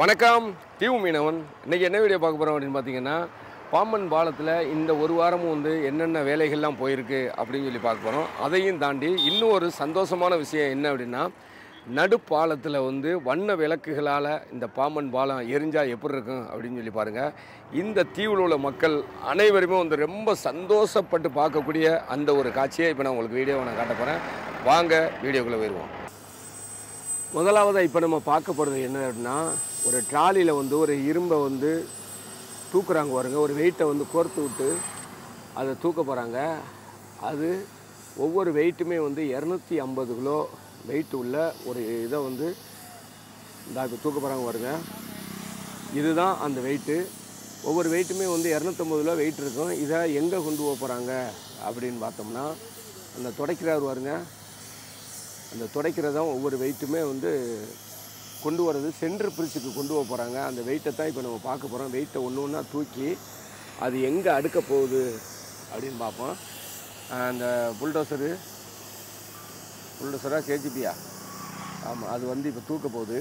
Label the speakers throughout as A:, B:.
A: வணக்கம் தீவு மீனவன் இன்றைக்கி என்ன வீடியோ பார்க்க போகிறோம் அப்படின்னு பார்த்தீங்கன்னா பாம்பன் பாலத்தில் இந்த ஒரு வாரமும் வந்து என்னென்ன வேலைகள்லாம் போயிருக்கு அப்படின்னு சொல்லி பார்க்க போகிறோம் அதையும் தாண்டி இன்னும் ஒரு சந்தோஷமான விஷயம் என்ன அப்படின்னா நடுப்பாலத்தில் வந்து வண்ண விளக்குகளால் இந்த பாம்பன் பாலம் எரிஞ்சால் எப்படி இருக்கும் அப்படின்னு சொல்லி பாருங்கள் இந்த தீவில் உள்ள மக்கள் அனைவருமே வந்து ரொம்ப சந்தோஷப்பட்டு பார்க்கக்கூடிய அந்த ஒரு காட்சியை இப்போ நான் உங்களுக்கு வீடியோவை நான் காட்ட போகிறேன் வாங்க வீடியோக்குள்ளே போயிடுவோம் முதலாவதாக இப்போ நம்ம பார்க்க போகிறது என்ன அப்படின்னா ஒரு ட்ராலியில் வந்து ஒரு இரும்பை வந்து தூக்குறாங்க பாருங்க ஒரு வெயிட்டை வந்து கோர்த்து விட்டு அதை தூக்க போகிறாங்க அது ஒவ்வொரு வெயிட்டுமே வந்து இரநூத்தி ஐம்பது கிலோ வெயிட் உள்ள ஒரு இதை வந்து இந்த இப்போ தூக்க போகிறாங்க பாருங்க இதுதான் அந்த வெயிட்டு ஒவ்வொரு வெயிட்டுமே வந்து இரநூத்தம்பது கிலோ வெயிட் இருக்கும் இதை எங்கே கொண்டு போக போகிறாங்க அப்படின்னு பார்த்தோம்னா அந்த துடைக்கிறார் பாருங்க அந்த துடைக்கிறதான் ஒவ்வொரு வெயிட்டுமே வந்து கொண்டு வர்றது சென்டர் பிரிச்சுக்கு கொண்டு போக போகிறாங்க அந்த வெயிட்டை தான் இப்போ நம்ம பார்க்க போகிறோம் வெயிட்டை ஒன்று ஒன்றா தூக்கி அது எங்கே அடுக்க போகுது அப்படின்னு பார்ப்போம் ஆஹ் அந்த புல்டோசரு புல்டோசரா கேஜிபியா ஆமாம் அது வந்து இப்போ தூக்க போகுது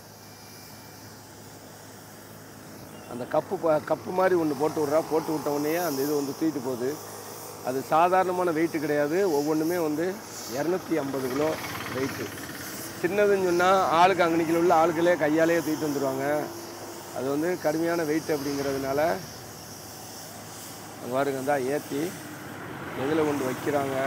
A: அந்த கப்பு ப- கப்பு மாதிரி ஒன்று போட்டு விட்றா போட்டு விட்ட உடனே அந்த இது வந்து தூக்கிட்டு போகுது அது சாதாரணமான வெயிட்டு கிடையாது ஒவ்வொன்றுமே வந்து இரநூத்தி ஐம்பது கிலோ வெயிட்டு சின்னதுன்னு சொன்னால் ஆளுக்கு அங்கனிக்கில் உள்ள ஆளுகளே கையாலேயே தூக்கிட்டு வந்துடுவாங்க அது வந்து கடுமையான வெயிட் அப்படிங்கிறதுனால அங்கே பாருங்க தான் ஏற்றி எதில் கொண்டு வைக்கிறாங்க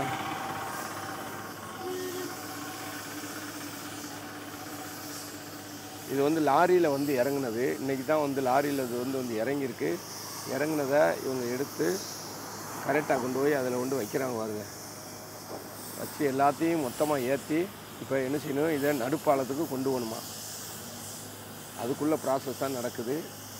A: இது வந்து லாரியில் வந்து இறங்குனது இன்றைக்கி தான் வந்து லாரியில் இது வந்து வந்து இறங்கியிருக்கு இறங்குனதை இவங்க எடுத்து கரெக்டாக கொண்டு போய் அதில் கொண்டு வைக்கிறாங்க பாருங்க வச்சு எல்லாத்தையும் மொத்தமாக ஏற்றி இப்போ என்ன செய்யணும் இதை நடுப்பாலத்துக்கு கொண்டு போகணுமா அதுக்குள்ள ப்ராசஸ் தான் நடக்குது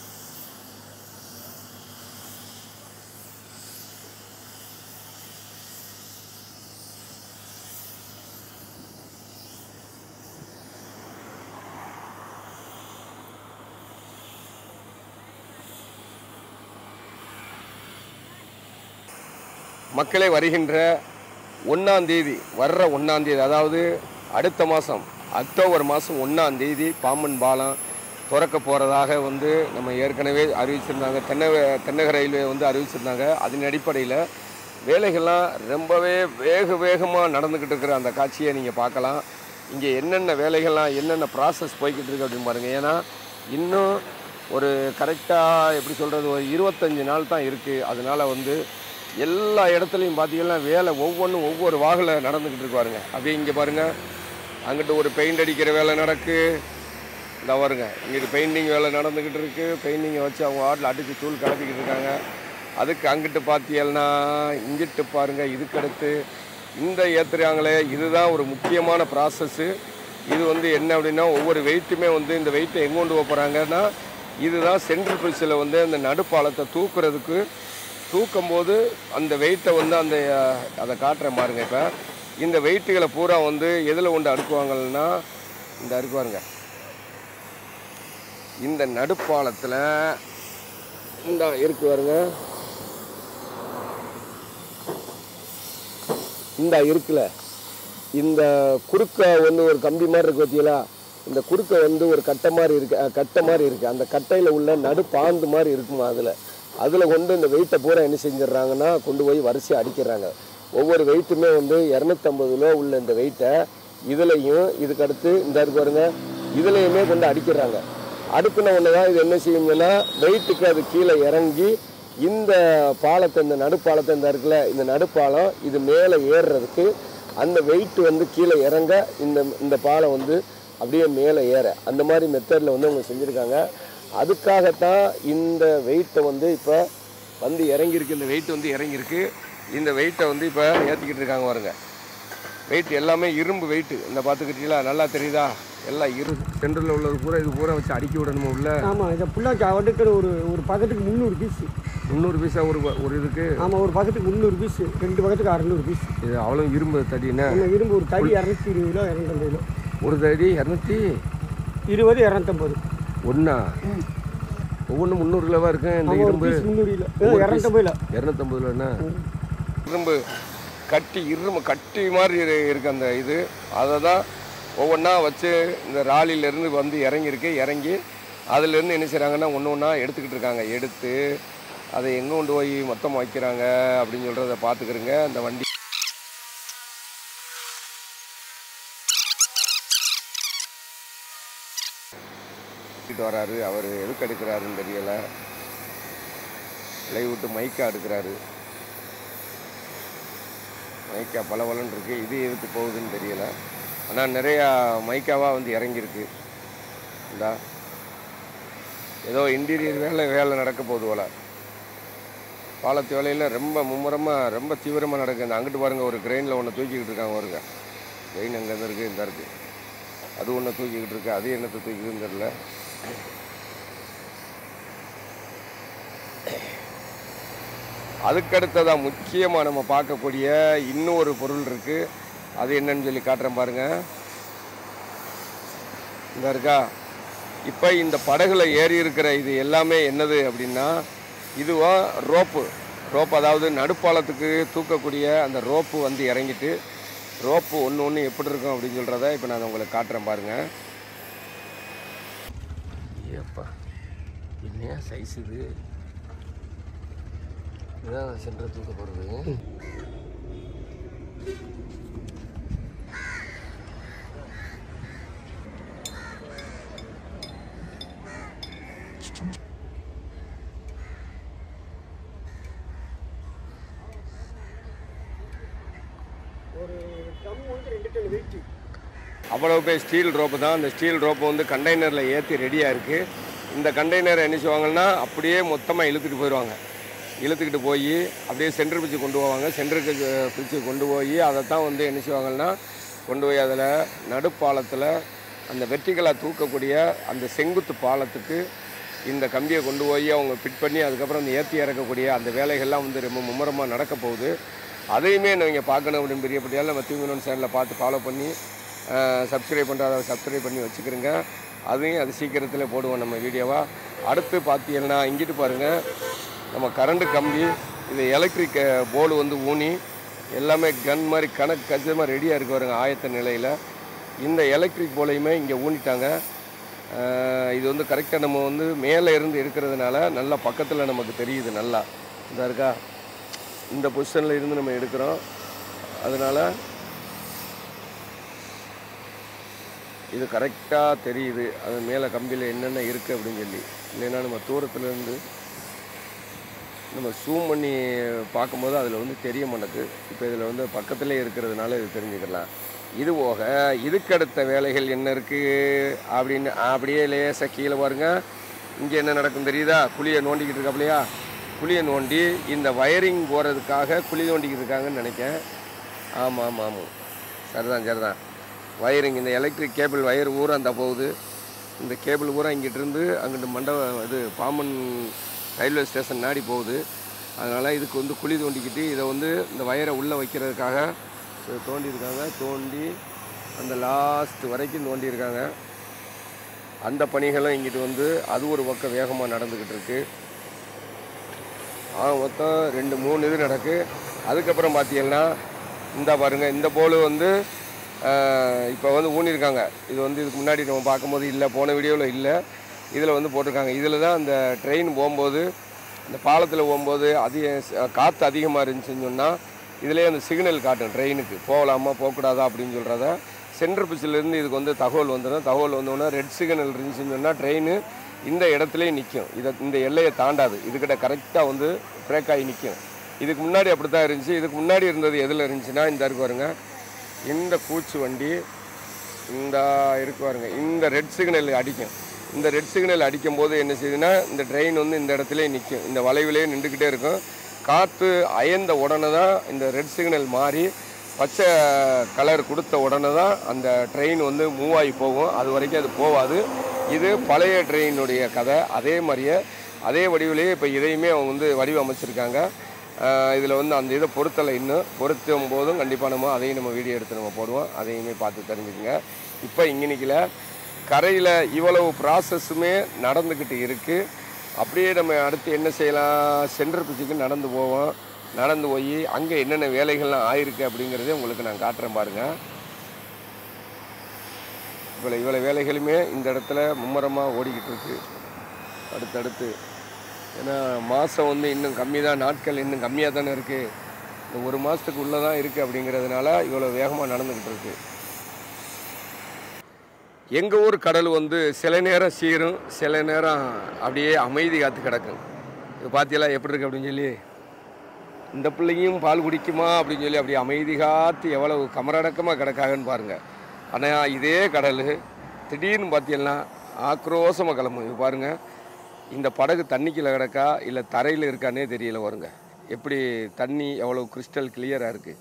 A: மக்களே வருகின்ற ஒன்றாம் தேதி வர்ற ஒன்றாம் தேதி அதாவது அடுத்த மாதம் அக்டோபர் மாதம் ஒன்றாம் தேதி பாம்பன் பாலம் திறக்க போகிறதாக வந்து நம்ம ஏற்கனவே அறிவிச்சிருந்தாங்க தென்னக தென்னக ரயில்வே வந்து அறிவிச்சிருந்தாங்க அதன் அடிப்படையில் வேலைகள்லாம் ரொம்பவே வேக வேகமாக நடந்துக்கிட்டு இருக்கிற அந்த காட்சியை நீங்கள் பார்க்கலாம் இங்கே என்னென்ன வேலைகள்லாம் என்னென்ன ப்ராசஸ் போய்கிட்டு இருக்கு அப்படின்னு பாருங்கள் ஏன்னா இன்னும் ஒரு கரெக்டாக எப்படி சொல்கிறது ஒரு இருபத்தஞ்சி நாள் தான் இருக்குது அதனால் வந்து எல்லா இடத்துலையும் பார்த்தீங்கன்னா வேலை ஒவ்வொன்றும் ஒவ்வொரு வாகில் நடந்துக்கிட்டு இருக்கு பாருங்க அப்படியே இங்கே பாருங்கள் அங்கிட்டு ஒரு பெயிண்ட் அடிக்கிற வேலை நடக்கு இந்த பாருங்க இங்கிட்டு பெயிண்டிங் வேலை நடந்துக்கிட்டு இருக்கு பெயிண்டிங்கை வச்சு அவங்க வாட்டில் அடித்து தூள் கலப்பிக்கிட்டு இருக்காங்க அதுக்கு அங்கிட்டு பார்த்தீங்கன்னா இங்கிட்டு பாருங்கள் இதுக்கடுத்து இந்த ஏற்றுறாங்களே இதுதான் ஒரு முக்கியமான ப்ராசஸ்ஸு இது வந்து என்ன அப்படின்னா ஒவ்வொரு வெயிட்டுமே வந்து இந்த வெயிட்டை எங்கே கொண்டு போக போகிறாங்கன்னா இதுதான் சென்ட்ரல் பிரிட்ஜில் வந்து அந்த நடுப்பாலத்தை தூக்குறதுக்கு தூக்கும்போது அந்த வெயிட்டை வந்து அந்த அஹ், அதை காட்டுறேன் பாருங்க இப்போ இந்த வெயிட்டுகளை பூரா வந்து எதில் கொண்டு அடுக்குவாங்கன்னா இந்த அடுக்குவாருங்க இந்த நடுப்பாலத்தில் இந்த இருக்கு பாருங்க இந்த இருக்குல்ல இந்த குறுக்க வந்து ஒரு கம்பி மாதிரி இருக்கு பார்த்தீங்களா இந்த குறுக்க வந்து ஒரு கட்டை மாதிரி இருக்கு அஹ், கட்டை மாதிரி இருக்கு அந்த கட்டையில் உள்ள நடு பாந்து மாதிரி இருக்குமா அதில் அதில் கொண்டு இந்த வெயிட்டை பூரா என்ன செஞ்சிடுறாங்கன்னா கொண்டு போய் வரிசையாக அடிக்கிறாங்க ஒவ்வொரு வெயிட்டுமே வந்து இரநூத்தம்பது கிலோ உள்ள இந்த வெயிட்டை இதுலையும் இதுக்கு அடுத்து இந்த இருக்கு பாருங்க இதுலையுமே கொண்டு அடிக்கிறாங்க அடுக்குன ஒன்று தான் இது என்ன செய்யுங்கன்னா வெயிட்டுக்கு அது கீழே இறங்கி இந்த பாலத்தை இந்த நடுப்பாலத்தை இந்த இருக்குல்ல இந்த நடுப்பாலம் இது மேலே ஏறுறதுக்கு அந்த வெயிட் வந்து கீழே இறங்க இந்த இந்த பாலம் வந்து அப்படியே மேலே ஏற அந்த மாதிரி மெத்தடில் வந்து அவங்க செஞ்சுருக்காங்க அதுக்காகத்தான் இந்த வெயிட்டை வந்து இப்போ வந்து இறங்கியிருக்கு இந்த வெயிட் வந்து இறங்கியிருக்கு இந்த வெயிட்டை வந்து இப்போ ஏற்றிக்கிட்டு இருக்காங்க பாருங்க வெயிட் எல்லாமே இரும்பு வெயிட்டு இந்த பார்த்துக்கிட்டீங்களா நல்லா தெரியுதா எல்லாம் இரு சென்டரில் உள்ளது பூரா இது பூரா வச்சு அடுக்கி விடணுமா உள்ள
B: ஆமாம் இதை ஃபுல்லாக அடுக்கிற ஒரு ஒரு பக்கத்துக்கு முந்நூறு பீஸ்
A: முந்நூறு பைசா ஒரு ஒரு இதுக்கு
B: ஆமாம் ஒரு பக்கத்துக்கு முந்நூறு பீஸ் ரெண்டு பக்கத்துக்கு அறநூறு பீஸ்
A: இது அவ்வளோ இரும்பு தடின்னு
B: நம்ம இரும்பு ஒரு தடி இரநூத்தி இருபது கிலோ இரநூத்தம்பது கிலோ
A: ஒரு தடி இரநூத்தி
B: இருபது இரநூத்தம்பது
A: ஒன்றா ஒவ்வொன்றும் முந்நூறு கிலோவா இருக்கு இந்த
B: ஆமாம் ஒரு
A: இரும்பு
B: பீஸ் முந்நூறு கிலோ ஏதோ இரநூத்தம்பது கிலோ
A: இரநூத்தம்பது கிலோண்ணா இரும்பு கட்டி இரும்பு கட்டி மாதிரி இரு- இருக்கு அந்த இது அதை தான் ஒவ்வொன்றா வச்சு இந்த ராலியிலேருந்து வந்து இறங்கியிருக்கு இறங்கி அதுலேருந்து என்ன செய்கிறாங்கன்னா ஒன்று ஒன்றா எடுத்துக்கிட்டு இருக்காங்க எடுத்து அதை எங்கே கொண்டு போய் மொத்தமாக வைக்கிறாங்க அப்படின்னு சொல்கிறத பார்த்துக்கிறங்க அந்த வண்டி எடுத்துட்டு வராரு அவர் எதுக்கு எடுக்கிறாருன்னு தெரியலை லைவ் விட்டு மைக்கா எடுக்கிறாரு மைக்கா பளபளன்னு இருக்கு இது எதுக்கு போகுதுன்னு தெரியல ஆனால் நிறையா மைக்காவாக வந்து இறங்கியிருக்கு இந்தா ஏதோ இன்டீரியர் வேலை வேலை நடக்க போகுது போல பாலத்து வேலையில் ரொம்ப மும்முரமாக ரொம்ப தீவிரமாக நடக்குது இந்த அங்கிட்டு பாருங்கள் ஒரு கிரெயினில் ஒன்று தூக்கிக்கிட்டு இருக்காங்க பாருங்க கிரெயின் அங்கேருந்து இருக்குது இந்த இருக்குது அது ஒன்று தூக்கிக்கிட்டு இருக்கு அது என்னத்தை தூக்கிக்குதுன்னு தெரியல அதுக்கடுத்ததாக முக்கியமாக நம்ம பார்க்கக்கூடிய இன்னொரு பொருள் இருக்குது அது என்னன்னு சொல்லி காட்டுறேன் பாருங்க இந்த இருக்கா இப்போ இந்த படகுல ஏறி இருக்கிற இது எல்லாமே என்னது அப்படின்னா இதுவா ரோப்பு ரோப் அதாவது நடுப்பாலத்துக்கு தூக்கக்கூடிய அந்த ரோப்பு வந்து இறங்கிட்டு ரோப்பு ஒன்று ஒன்று எப்படி இருக்கும் அப்படின்னு சொல்கிறத இப்போ நான் உங்களுக்கு காட்டுறேன் பாருங்கள் ஏப்பா என்னையா சைஸ் இது இதுதான் சென்டர் தூக்க போகிறது
B: ஒரு ட்ரம் வந்து ரெண்டு டன் வெயிட்
A: அவ்வளவு பேர் ஸ்டீல் ரோப்பு தான் அந்த ஸ்டீல் ரோப்பு வந்து கண்டெய்னரில் ஏற்றி ரெடியாக இருக்குது இந்த கண்டெய்னரை என்ன செய்வாங்கன்னா அப்படியே மொத்தமாக இழுத்துட்டு போயிடுவாங்க இழுத்துக்கிட்டு போய் அப்படியே சென்டர் பிச்சு கொண்டு போவாங்க சென்டருக்கு பிச்சு கொண்டு போய் அதை தான் வந்து என்ன செய்வாங்கன்னா கொண்டு போய் அதில் நடுப்பாலத்தில் அந்த வெற்றிகளாக தூக்கக்கூடிய அந்த செங்குத்து பாலத்துக்கு இந்த கம்பியை கொண்டு போய் அவங்க ஃபிட் பண்ணி அதுக்கப்புறம் அந்த ஏற்றி இறக்கக்கூடிய அந்த வேலைகள்லாம் வந்து ரொம்ப மும்முரமாக நடக்க போகுது அதையுமே நீங்கள் பார்க்கணும் அப்படின்னு பெரியப்படியால் நம்ம தூங்கணும் சேனலில் பார்த்து ஃபாலோ பண்ணி சப்ஸ்கிரைப் பண்ணுறத சப்ஸ்கிரைப் பண்ணி வச்சுக்கிறோங்க அதையும் அது சீக்கிரத்தில் போடுவோம் நம்ம வீடியோவாக அடுத்து பார்த்தீங்கன்னா இங்கிட்டு பாருங்கள் நம்ம கரண்ட் கம்பி இது எலக்ட்ரிக் போர்டு வந்து ஊனி எல்லாமே கன் மாதிரி கணக்கு கச்சிதமாக ரெடியாக இருக்கு பாருங்க ஆயத்த நிலையில் இந்த எலக்ட்ரிக் போலையுமே இங்கே ஊனிட்டாங்க அஹ் இது வந்து கரெக்டாக நம்ம வந்து மேலே இருந்து எடுக்கிறதுனால நல்லா பக்கத்தில் நமக்கு தெரியுது நல்லா இந்த இருக்கா இந்த பொசிஷனில் இருந்து நம்ம எடுக்கிறோம் அதனால் இது கரெக்டாக தெரியுது அது மேலே கம்பியில் என்னென்ன இருக்குது அப்படின்னு சொல்லி இல்லைன்னா நம்ம தூரத்துல இருந்து நம்ம ஜூம் பண்ணி பார்க்கும்போது அதில் வந்து தெரிய மாட்டேங்குது இப்போ இதில் வந்து பக்கத்துலேயே இருக்கிறதுனால இது தெரிஞ்சுக்கலாம் இது போக இதுக்கடுத்த வேலைகள் என்ன இருக்குது அப்படின்னு அப்படியே லேசாக கீழே பாருங்க இங்கே என்ன நடக்கும் தெரியுதா குழியை நோண்டிக்கிட்டு இருக்காப்லையா குழியை நோண்டி இந்த வயரிங் போகிறதுக்காக குழி நோண்டிக்கிட்டு இருக்காங்கன்னு நினைக்கிறேன் ஆமாம் ஆமாம் ஆமாம் சரிதான் சரிதான் வயரிங் இந்த எலக்ட்ரிக் கேபிள் வயர் ஊரா அந்த போகுது இந்த கேபிள் பூரா இங்கிட்டு இருந்து அங்கிட்டு மண்டபம் இது பாம்பன் ரயில்வே ஸ்டேஷன் நாடி போகுது அதனால் இதுக்கு வந்து குழி தோண்டிக்கிட்டு இதை வந்து இந்த வயரை உள்ளே வைக்கிறதுக்காக இதை தோண்டியிருக்காங்க தோண்டி அந்த லாஸ்ட் வரைக்கும் தோண்டியிருக்காங்க அந்த பணிகளும் இங்கிட்டு வந்து அது ஒரு பக்கம் வேகமாக நடந்துக்கிட்டு இருக்கு ஆ மொத்தம் ரெண்டு மூணு இது நடக்கு அதுக்கப்புறம் பார்த்தீங்கன்னா இந்த பாருங்க இந்த போல் வந்து இப்போ வந்து ஊனியிருக்காங்க இது வந்து இதுக்கு முன்னாடி நம்ம பார்க்கும்போது இல்லை போன வீடியோவில் இல்லை இதில் வந்து போட்டிருக்காங்க இதில் தான் அந்த ட்ரெயின் போகும்போது இந்த பாலத்தில் போகும்போது அதிக காற்று அதிகமாக இருந்துச்சுன்னு சொன்னால் இதிலே அந்த சிக்னல் காட்டும் ட்ரெயினுக்கு போகலாமா போகக்கூடாதா அப்படின்னு சொல்கிறத சென்ட்ரல் பிச்சிலேருந்து இதுக்கு வந்து தகவல் வந்துடும் தகவல் வந்தோடனே ரெட் சிக்னல் இருந்துச்சுன்னு சொன்னால் ட்ரெயின் இந்த இடத்துலயே நிற்கும் இதை இந்த எல்லையை தாண்டாது இதுக்கிட்ட கரெக்டாக வந்து பிரேக் ஆகி நிற்கும் இதுக்கு முன்னாடி அப்படி தான் இருந்துச்சு இதுக்கு முன்னாடி இருந்தது எதில் இருந்துச்சுன்னா இந்த இருக்கு பாருங்க இந்த கூச்சு வண்டி இந்த இருக்கு பாருங்க இந்த ரெட் சிக்னல் அடிக்கும் இந்த ரெட் சிக்னல் அடிக்கும் போது என்ன செய்யுதுன்னா இந்த ட்ரெயின் வந்து இந்த இடத்துலயே நிற்கும் இந்த வளைவிலே நின்றுக்கிட்டே இருக்கும் காற்று அயர்ந்த உடனே தான் இந்த ரெட் சிக்னல் மாறி பச்சை கலர் கொடுத்த உடனே தான் அந்த ட்ரெயின் வந்து மூவ் ஆகி போகும் அது வரைக்கும் அது போகாது இது பழைய ட்ரெயினுடைய கதை அதே மாதிரியே அதே வடிவிலேயே இப்போ இதையுமே அவங்க வந்து வடிவமைச்சிருக்காங்க இதில் வந்து அந்த இதை பொருத்தலை இன்னும் பொருத்தும் போதும் கண்டிப்பாக நம்ம அதையும் நம்ம வீடியோ எடுத்து நம்ம போடுவோம் அதையுமே பார்த்து தெரிஞ்சுக்கங்க இப்போ இங்கனிக்கில் கரையில் இவ்வளவு ப்ராசஸுமே நடந்துக்கிட்டு இருக்குது அப்படியே நம்ம அடுத்து என்ன செய்யலாம் சென்டர் பிச்சுக்கு நடந்து போவோம் நடந்து போய் அங்கே என்னென்ன வேலைகள்லாம் ஆயிருக்கு அப்படிங்கிறதே உங்களுக்கு நான் காட்டுறேன் பாருங்கள் இவ்வளோ இவ்வளோ வேலைகளுமே இந்த இடத்துல மும்முரமாக ஓடிக்கிட்டு இருக்கு அடுத்தடுத்து ஏன்னா மாதம் வந்து இன்னும் கம்மி தான் நாட்கள் இன்னும் கம்மியாக தானே இருக்குது இந்த ஒரு மாதத்துக்கு உள்ளே தான் இருக்குது அப்படிங்கிறதுனால இவ்வளோ வேகமாக நடந்துக்கிட்டு இருக்கு எங்கள் ஊர் கடல் வந்து சில நேரம் சீரும் சில நேரம் அப்படியே அமைதி காத்து கிடக்கும் இது பார்த்தீங்களா எப்படி இருக்கு அப்படின்னு சொல்லி இந்த பிள்ளையும் பால் குடிக்குமா அப்படின்னு சொல்லி அப்படி அமைதி காத்து எவ்வளவு கமரடக்கமாக கிடக்காகன்னு பாருங்கள் ஆனால் இதே கடல் திடீர்னு பார்த்தீங்கன்னா ஆக்ரோஷமாக கிளம்பும் இது பாருங்கள் இந்த படகு தண்ணிக்குள்ள கிடக்கா இல்லை தரையில் இருக்கானே தெரியல வருங்க எப்படி தண்ணி எவ்வளோ கிறிஸ்டல் கிளியராக இருக்குது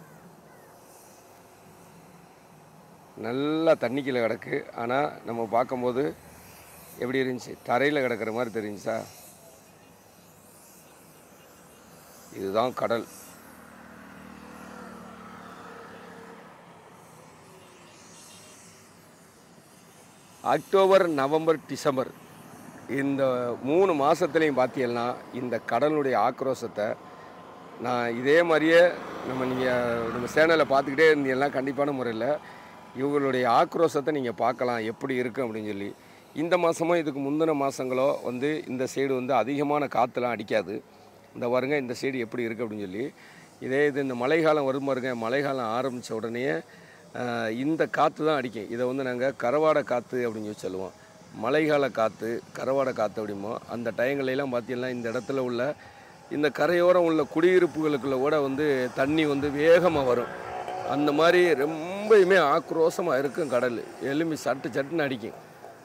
A: நல்லா தண்ணிக்குள்ள கிடக்கு ஆனால் நம்ம பார்க்கும்போது எப்படி இருந்துச்சு தரையில் கிடக்கிற மாதிரி தெரிஞ்சுச்சா இதுதான் கடல் அக்டோபர் நவம்பர் டிசம்பர் இந்த மூணு மாதத்துலேயும் பார்த்தீங்கன்னா இந்த கடலுடைய ஆக்ரோஷத்தை நான் இதே மாதிரியே நம்ம நீங்கள் நம்ம சேனலை பார்த்துக்கிட்டே இருந்தீங்கன்னா கண்டிப்பான முறையில் இவங்களுடைய ஆக்ரோஷத்தை நீங்கள் பார்க்கலாம் எப்படி இருக்கும் அப்படின்னு சொல்லி இந்த மாதமும் இதுக்கு முந்தின மாதங்களோ வந்து இந்த சைடு வந்து அதிகமான காற்றுலாம் அடிக்காது இந்த பாருங்க இந்த சைடு எப்படி இருக்குது அப்படின்னு சொல்லி இதே இது இந்த மழைக்காலம் வரும் பாருங்க மழைக்காலம் ஆரம்பித்த உடனே ஆஹ், இந்த காற்று தான் அடிக்கும் இதை வந்து நாங்கள் கரவாடை காற்று அப்படின்னு சொல்லி சொல்லுவோம் மழைக்கால காற்று கரவாடை காற்று அப்படிமோ அந்த டயங்கள்லாம் பார்த்தீங்கன்னா இந்த இடத்துல உள்ள இந்த கரையோரம் உள்ள குடியிருப்புகளுக்குள்ள கூட வந்து தண்ணி வந்து வேகமாக வரும் அந்த மாதிரி ரொம்பயுமே ஆக்ரோஷமாக இருக்கும் கடல் எலும்பி சட்டு சட்டுன்னு அடிக்கும்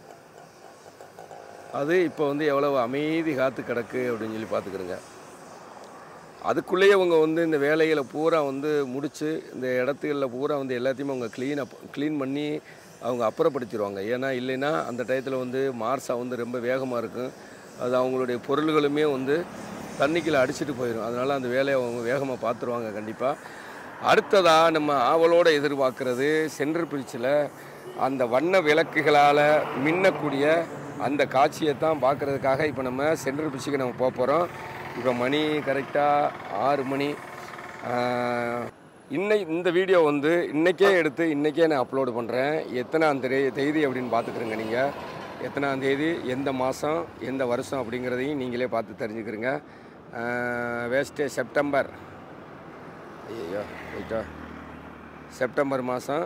A: அது இப்போ வந்து எவ்வளவு அமைதி காத்து கிடக்கு அப்படின்னு சொல்லி பார்த்துக்கிறோங்க அதுக்குள்ளேயே அவங்க வந்து இந்த வேலைகளை பூரா வந்து முடித்து இந்த இடத்துகளில் பூரா வந்து எல்லாத்தையுமே அவங்க க்ளீன் அப் க்ளீன் பண்ணி அவங்க அப்புறப்படுத்திடுவாங்க ஏன்னா இல்லைன்னா அந்த டயத்தில் வந்து மார்சா வந்து ரொம்ப வேகமாக இருக்கும் அது அவங்களுடைய பொருள்களுமே வந்து தண்ணிக்குள்ள அடிச்சிட்டு போயிடும் அதனால் அந்த வேலையை அவங்க வேகமாக பார்த்துருவாங்க கண்டிப்பாக அடுத்ததாக நம்ம ஆவலோடு எதிர்பார்க்கறது சென்ட்ரல் பிரிட்ஜில் அந்த வண்ண விளக்குகளால் மின்னக்கூடிய அந்த காட்சியை தான் பார்க்குறதுக்காக இப்போ நம்ம சென்ட்ரல் பிரிட்ஜுக்கு நம்ம போக போகிறோம் இப்போ மணி கரெக்டாக ஆறு மணி ஆஹ், இன்னை இந்த வீடியோ வந்து இன்றைக்கே எடுத்து இன்றைக்கே நான் அப்லோடு பண்ணுறேன் எத்தனாம் தேதி தேதி அப்படின்னு பார்த்துக்கிறங்க நீங்கள் எத்தனாம் தேதி எந்த மாதம் எந்த வருஷம் அப்படிங்கிறதையும் நீங்களே பார்த்து தெரிஞ்சுக்கிறீங்க வேஸ்ட்டு செப்டம்பர் ஐயோ ரைட்டா செப்டம்பர் மாதம்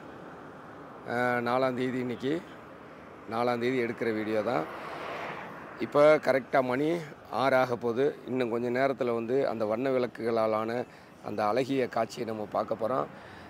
A: நாலாந்தேதி இன்னைக்கு நாலாந்தேதி எடுக்கிற வீடியோ தான் இப்போ கரெக்டாக மணி ஆறு ஆக போகுது இன்னும் கொஞ்சம் நேரத்தில் வந்து அந்த வண்ண விளக்குகளாலான அந்த அழகிய காட்சியை நம்ம பார்க்க போகிறோம்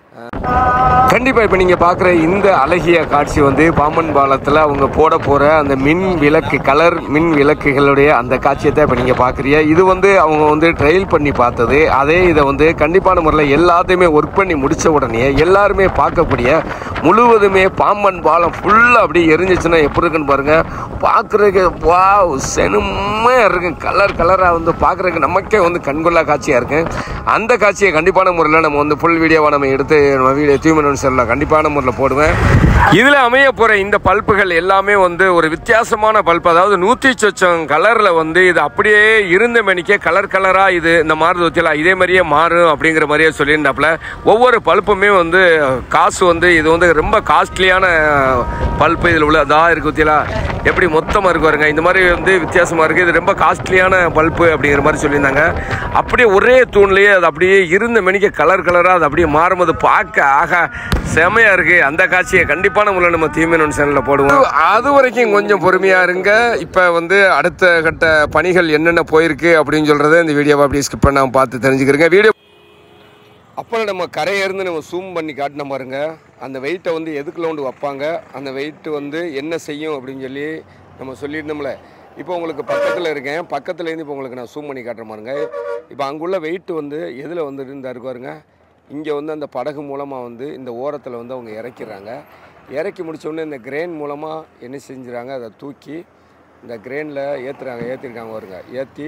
A: கண்டிப்பாக இப்போ நீங்கள் பார்க்குற இந்த அழகிய காட்சி வந்து பாம்பன் பாலத்தில் அவங்க போட போகிற அந்த மின் விளக்கு கலர் மின் விளக்குகளுடைய அந்த காட்சியை தான் இப்போ நீங்கள் பார்க்குறீங்க இது வந்து அவங்க வந்து ட்ரையல் பண்ணி பார்த்தது அதே இதை வந்து கண்டிப்பான முறையில் எல்லாத்தையுமே ஒர்க் பண்ணி முடித்த உடனே எல்லாருமே பார்க்கக்கூடிய முழுவதுமே பாம்பன் பாலம் ஃபுல்லாக அப்படியே எரிஞ்சிச்சுன்னா எப்படி இருக்குன்னு பாருங்கள் பார்க்குறதுக்கு வா செனுமையாக இருக்கு கலர் கலராக வந்து பார்க்குறதுக்கு நமக்கே வந்து கண்கொள்ளா காட்சியாக இருக்கு அந்த காட்சியை கண்டிப்பான முறையில் நம்ம வந்து ஃபுல் வீடியோவாக நம்ம எடுத்து நம்ம வீடியோ தூய்மன் செல்லில் கண்டிப்பான முறையில் போடுவேன் இதில் அமைய போகிற இந்த பல்புகள் எல்லாமே வந்து ஒரு வித்தியாசமான பல்ப் அதாவது நூற்றி சொச்சம் கலரில் வந்து இது அப்படியே இருந்த மணிக்கே கலர் கலராக இது இந்த மாறுது வச்சலாம் இதே மாதிரியே மாறும் அப்படிங்கிற மாதிரியே சொல்லியிருந்தாப்புல ஒவ்வொரு பல்ப்புமே வந்து காசு வந்து இது வந்து ரொம்ப காஸ்ட்லியான பல்ப்பு இதில் உள்ள அதா இருக்கு வத்தியலா எப்படி மொத்தமாக இருக்கு பாருங்க இந்த மாதிரி வந்து வித்தியாசமாக இருக்குது இது ரொம்ப காஸ்ட்லியான பல்ப்பு அப்படிங்கிற மாதிரி சொல்லியிருந்தாங்க அப்படியே ஒரே தூண்லேயே அது அப்படியே இருந்த மணிக்கு கலர் கலராக அது அப்படியே மாறும்போது பார்க்க ஆகா செமையா இருக்கு அந்த காட்சியை கண்டிப்பான முறையில் நம்ம தீமினன் சேனலில் போடுவோம் அது வரைக்கும் கொஞ்சம் பொறுமையா இருங்க இப்போ வந்து அடுத்த கட்ட பணிகள் என்னென்ன போயிருக்கு அப்படின்னு சொல்றதை இந்த வீடியோவை அப்படியே ஸ்கிப் பண்ணாம பார்த்து தெரிஞ்சுக்கிறேங்க வீடியோ அப்புறம் நம்ம கரையிருந்து நம்ம ஜூம் பண்ணி காட்டின பாருங்க அந்த வெயிட்டை வந்து எதுக்குள்ள கொண்டு வைப்பாங்க அந்த வெயிட் வந்து என்ன செய்யும் அப்படின்னு சொல்லி நம்ம சொல்லியிருந்தோம்ல இப்போ உங்களுக்கு பக்கத்தில் இருக்கேன் பக்கத்துலேருந்து இப்போ உங்களுக்கு நான் ஜூம் பண்ணி காட்டுற பாருங்க இப்போ அங்குள்ள வெயிட் வந்து எதில் வந்து இருந்தா இருக்கு பாருங்க இங்கே வந்து அந்த படகு மூலமாக வந்து இந்த ஓரத்தில் வந்து அவங்க இறக்கிறாங்க இறக்கி முடிச்ச உடனே இந்த கிரேன் மூலமாக என்ன செஞ்சுறாங்க அதை தூக்கி இந்த கிரேனில் ஏற்றுறாங்க ஏற்றிருக்காங்க பாருங்க ஏற்றி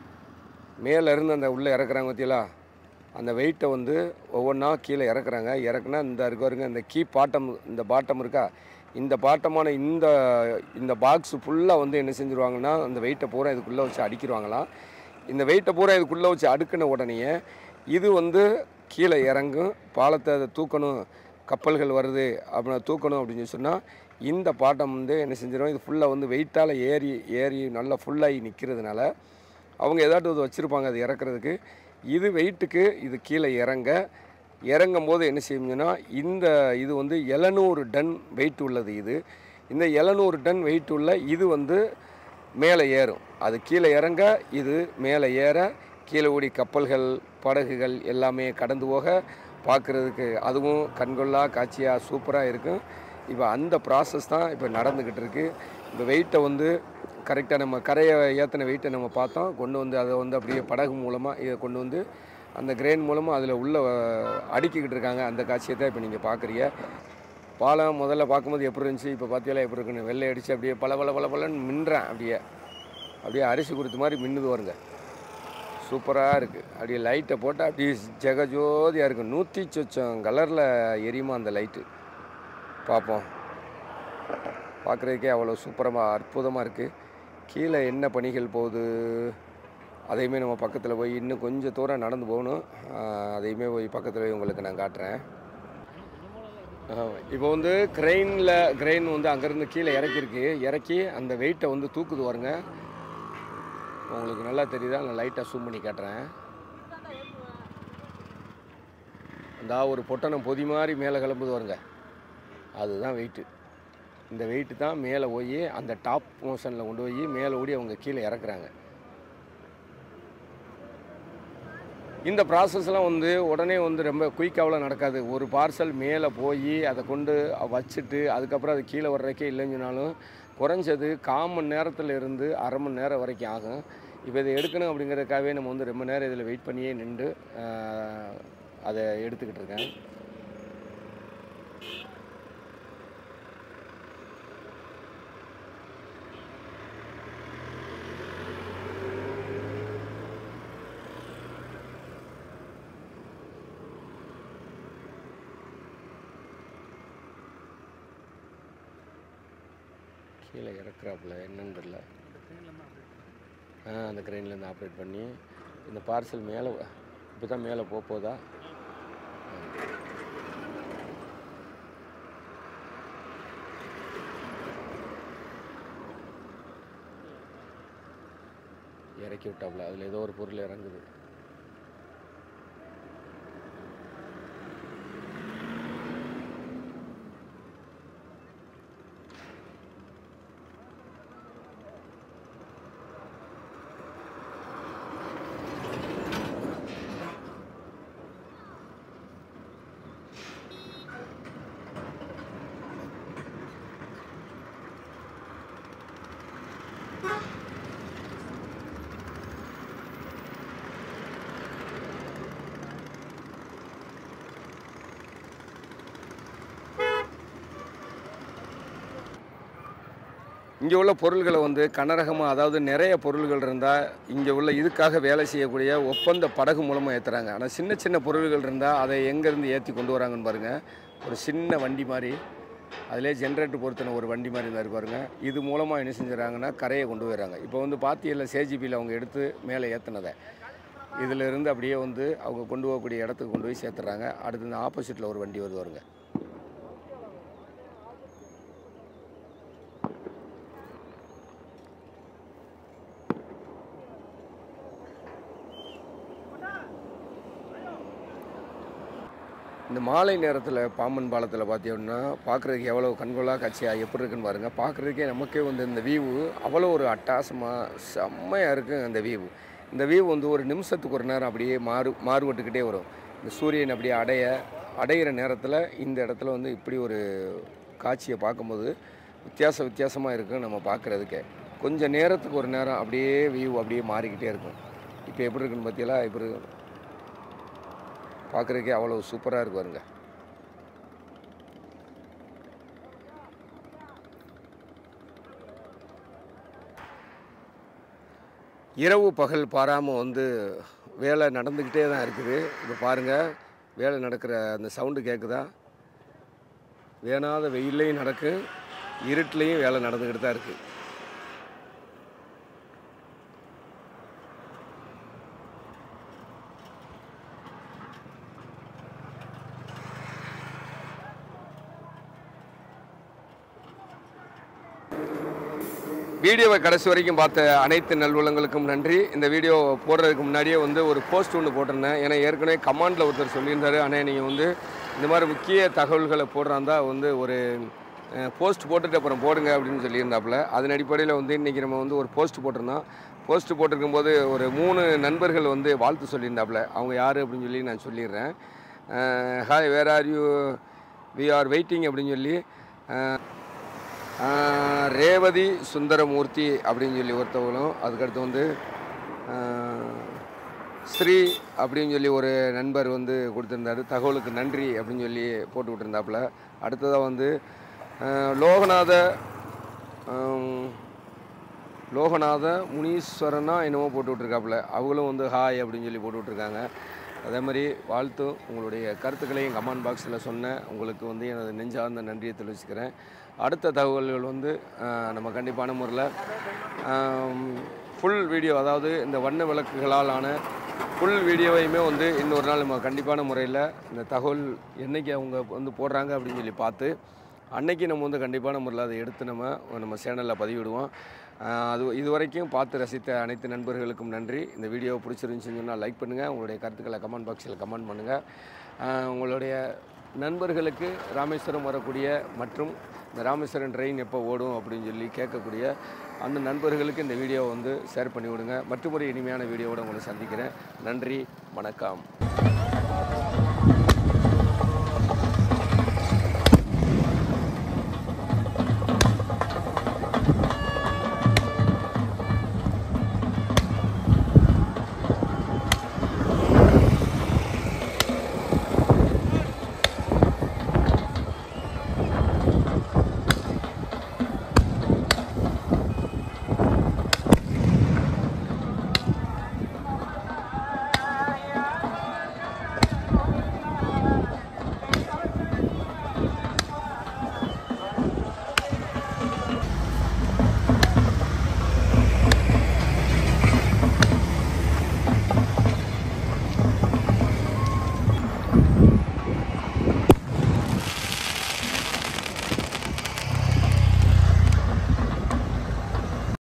A: மேலே இருந்து அந்த உள்ளே இறக்குறாங்க பார்த்தீங்களா அந்த வெயிட்டை வந்து ஒவ்வொன்றா கீழே இறக்குறாங்க இறக்குனா இந்த இருக்கு பாருங்க இந்த கீ பாட்டம் இந்த பாட்டம் இருக்கா இந்த பாட்டமான இந்த இந்த பாக்ஸ் ஃபுல்லாக வந்து என்ன செஞ்சுருவாங்கன்னா அந்த வெயிட்டை பூரா இதுக்குள்ளே வச்சு அடிக்கிடுவாங்களாம் இந்த வெயிட்டை பூரா இதுக்குள்ளே வச்சு அடுக்கின உடனேயே இது வந்து கீழே இறங்கும் பாலத்தை அதை தூக்கணும் கப்பல்கள் வருது அப்படின்னு தூக்கணும் அப்படின்னு சொல்லி சொன்னால் இந்த பாட்டம் வந்து என்ன செஞ்சிடும் இது ஃபுல்லாக வந்து வெயிட்டால் ஏறி ஏறி நல்லா ஃபுல்லாகி நிற்கிறதுனால அவங்க ஏதாட்டும் இது வச்சுருப்பாங்க அது இறக்குறதுக்கு இது வெயிட்டுக்கு இது கீழே இறங்க இறங்கும் போது என்ன செய்யும்னா இந்த இது வந்து எழுநூறு டன் வெயிட் உள்ளது இது இந்த எழுநூறு டன் வெயிட் உள்ள இது வந்து மேலே ஏறும் அது கீழே இறங்க இது மேலே ஏற கீழே ஓடி கப்பல்கள் படகுகள் எல்லாமே கடந்து போக பார்க்குறதுக்கு அதுவும் கண்கொள்ளா காட்சியாக சூப்பராக இருக்கும் இப்போ அந்த ப்ராசஸ் தான் இப்போ நடந்துக்கிட்டு இருக்கு இந்த வெயிட்டை வந்து கரெக்டாக நம்ம கரையை ஏற்றின வெயிட்டை நம்ம பார்த்தோம் கொண்டு வந்து அதை வந்து அப்படியே படகு மூலமாக இதை கொண்டு வந்து அந்த கிரெயின் மூலமாக அதில் உள்ள அஹ், அடுக்கிக்கிட்டு இருக்காங்க அந்த காட்சியை தான் இப்போ நீங்கள் பார்க்குறீங்க பாலம் முதல்ல பார்க்கும்போது எப்படி இருந்துச்சு இப்போ பார்த்தீங்களா எப்படி இருக்குன்னு வெள்ளை அடித்து அப்படியே பல பல பல பலன்னு மின்றேன் அப்படியே அப்படியே அரிசி கொடுத்த மாதிரி மின்னுது வருங்க சூப்பராக இருக்குது அப்படியே லைட்டை போட்டால் அப்படியே ஜெகஜோதியாக இருக்குது நூற்றி சொச்சம் கலரில் எரியுமா அந்த லைட்டு பார்ப்போம் பார்க்குறதுக்கே அவ்வளோ சூப்பரமாக அற்புதமாக இருக்குது கீழே என்ன பணிகள் போகுது அதையுமே நம்ம பக்கத்தில் போய் இன்னும் கொஞ்சம் தூரம் நடந்து போகணும் ஆஹ் அதையுமே போய் பக்கத்தில் போய் உங்களுக்கு நான் காட்டுறேன் இப்போ வந்து கிரெயினில் கிரெயின் வந்து அங்கேருந்து கீழே இறக்கிருக்கு இறக்கி அந்த வெயிட்டை வந்து தூக்குது வருங்க உங்களுக்கு நல்லா தெரியுதா நான் லைட்டாக ஜூம் பண்ணி காட்டுறேன் அந்த ஒரு பொட்டணம் பொதி மாதிரி மேலே கிளம்புது வருங்க அதுதான் வெயிட்டு இந்த வெயிட்டு தான் மேலே போய் அந்த டாப் மோஷனில் கொண்டு போய் மேலே ஓடி அவங்க கீழே இறக்குறாங்க இந்த ப்ராசஸ்லாம் வந்து உடனே வந்து ரொம்ப குயிக்காவில் நடக்காது ஒரு பார்சல் மேலே போய் அதை கொண்டு வச்சுட்டு அதுக்கப்புறம் அது கீழே வர்றதுக்கே இல்லைன்னு சொன்னாலும் குறைஞ்சது கால் மணி நேரத்தில் இருந்து அரை மணி நேரம் வரைக்கும் ஆகும் இப்போ இதை எடுக்கணும் அப்படிங்கிறதுக்காகவே நம்ம வந்து ரொம்ப நேரம் இதில் வெயிட் பண்ணியே நின்று ஆஹ், அதை எடுத்துக்கிட்டு இருக்கேன் கீழே இறக்குறாப்புல என்னன்னு தெரியல ஆ அந்த க்ரெயின்லேருந்து ஆப்ரேட் பண்ணி இந்த பார்சல் மேலே இப்போ தான் மேலே போக போதா இறக்கி விட்டாப்புல அதில் ஏதோ ஒரு பொருள் இறங்குது இங்கே உள்ள பொருள்களை வந்து கனரகமாக அதாவது நிறைய பொருள்கள் இருந்தால் இங்கே உள்ள இதுக்காக வேலை செய்யக்கூடிய ஒப்பந்த படகு மூலமாக ஏற்றுறாங்க ஆனால் சின்ன சின்ன பொருள்கள் இருந்தால் அதை எங்கேருந்து ஏற்றி கொண்டு வராங்கன்னு பாருங்கள் ஒரு சின்ன வண்டி மாதிரி அதிலே ஜென்ரேட்டர் பொறுத்தின ஒரு வண்டி மாதிரி இருந்தார் பாருங்க இது மூலமாக என்ன செஞ்சுறாங்கன்னா கரையை கொண்டு போயிடறாங்க இப்போ வந்து பாத்தியில் சேஜிபியில் அவங்க எடுத்து மேலே ஏற்றுனதை இதில் இருந்து அப்படியே வந்து அவங்க கொண்டு போகக்கூடிய இடத்துக்கு கொண்டு போய் சேர்த்துறாங்க அடுத்து இந்த ஆப்போசிட்டில் ஒரு வண்டி வருது வருங்க இந்த மாலை நேரத்தில் பாம்பன் பாலத்தில் பார்த்தீங்கன்னா பார்க்குறதுக்கு எவ்வளோ கண்கொள்ளா காட்சியாக எப்படி இருக்குன்னு பாருங்கள் பார்க்குறதுக்கே நமக்கே வந்து இந்த வியூ அவ்வளோ ஒரு அட்டாசமாக செம்மையாக இருக்கும் அந்த வியூ இந்த வியூ வந்து ஒரு நிமிஷத்துக்கு ஒரு நேரம் அப்படியே மாறு மாறுபட்டுக்கிட்டே வரும் இந்த சூரியன் அப்படியே அடைய அடையிற நேரத்தில் இந்த இடத்துல வந்து இப்படி ஒரு காட்சியை பார்க்கும்போது வித்தியாச வித்தியாசமாக இருக்கும் நம்ம பார்க்குறதுக்கே கொஞ்சம் நேரத்துக்கு ஒரு நேரம் அப்படியே வியூ அப்படியே மாறிக்கிட்டே இருக்கும் இப்போ எப்படி இருக்குன்னு பார்த்தீங்களா இப்படி பார்க்குறதுக்கே அவ்வளோ சூப்பராக இருக்கு பாருங்க இரவு பகல் பாராமல் வந்து வேலை நடந்துக்கிட்டே தான் இருக்குது இப்போ பாருங்கள் வேலை நடக்கிற அந்த சவுண்டு கேட்குதா வேணாத வெயில்லையும் நடக்கும் இருட்டுலேயும் வேலை நடந்துக்கிட்டு தான் இருக்குது வீடியோவை கடைசி வரைக்கும் பார்த்த அனைத்து நல்வளங்களுக்கும் நன்றி இந்த வீடியோ போடுறதுக்கு முன்னாடியே வந்து ஒரு போஸ்ட் ஒன்று போட்டிருந்தேன் ஏன்னா ஏற்கனவே கமாண்டில் ஒருத்தர் சொல்லியிருந்தாரு ஆனால் நீங்கள் வந்து இந்த மாதிரி முக்கிய தகவல்களை போடுறாந்தா வந்து ஒரு போஸ்ட் போட்டுட்டு அப்புறம் போடுங்க அப்படின்னு சொல்லியிருந்தாப்புல அதன் அடிப்படையில் வந்து இன்றைக்கி நம்ம வந்து ஒரு போஸ்ட் போட்டிருந்தோம் போஸ்ட் போட்டிருக்கும்போது ஒரு மூணு நண்பர்கள் வந்து வாழ்த்து சொல்லியிருந்தாப்புல அவங்க யார் அப்படின்னு சொல்லி நான் சொல்லிடுறேன் hi where are you we are waiting அப்படின்னு சொல்லி அஹ், அஹ், ரேவதி சுந்தரமூர்த்தி அப்படின்னு சொல்லி ஒருத்தவங்களும் அதுக்கடுத்து வந்து அஹ், ஸ்ரீ அப்படின்னு சொல்லி ஒரு நண்பர் வந்து கொடுத்துருந்தாரு தகவலுக்கு நன்றி அப்படின்னு சொல்லி போட்டு விட்டுருந்தாப்புல அடுத்ததாக வந்து அஹ், லோகநாத அம், லோகநாத முனீஸ்வரனா என்னமோ போட்டு விட்ருக்காப்புல அவங்களும் வந்து ஹாய் அப்படின்னு சொல்லி போட்டு விட்ருக்காங்க அதே மாதிரி வாழ்த்தும் உங்களுடைய கருத்துக்களையும் கமெண்ட் பாக்ஸில் சொன்னேன் உங்களுக்கு வந்து எனது நெஞ்சார்ந்த நன்றியை தெரிவிச்சுக்கிறேன் அடுத்த தகவல்கள் வந்து அஹ், நம்ம கண்டிப்பான முறையில் ஃபுல் வீடியோ அதாவது இந்த வண்ண விளக்குகளால் ஆன ஃபுல் வீடியோவையுமே வந்து இன்னொரு நாள் நம்ம கண்டிப்பான முறையில் இந்த தகவல் என்னைக்கு அவங்க வந்து போடுறாங்க அப்படின்னு சொல்லி பார்த்து அன்னைக்கு நம்ம வந்து கண்டிப்பான முறையில் அதை எடுத்து நம்ம நம்ம சேனலில் பதிவிடுவோம் ஆஹ் அது இது வரைக்கும் பார்த்து ரசித்த அனைத்து நண்பர்களுக்கும் நன்றி இந்த வீடியோ பிடிச்சிருந்துச்சுன்னு சொன்னால் லைக் பண்ணுங்கள் உங்களுடைய கருத்துக்களை கமெண்ட் பாக்ஸில் கமெண்ட் பண்ணுங்கள் ஆஹ் உங்களுடைய நண்பர்களுக்கு ராமேஸ்வரம் வரக்கூடிய மற்றும் இந்த ராமேஸ்வரம் ட்ரெயின் எப்போ ஓடும் அப்படின்னு சொல்லி கேட்கக்கூடிய அந்த நண்பர்களுக்கு இந்த வீடியோவை வந்து ஷேர் பண்ணி விடுங்க மற்றும் ஒரு இனிமையான வீடியோவோட உங்களை சந்திக்கிறேன் நன்றி வணக்கம்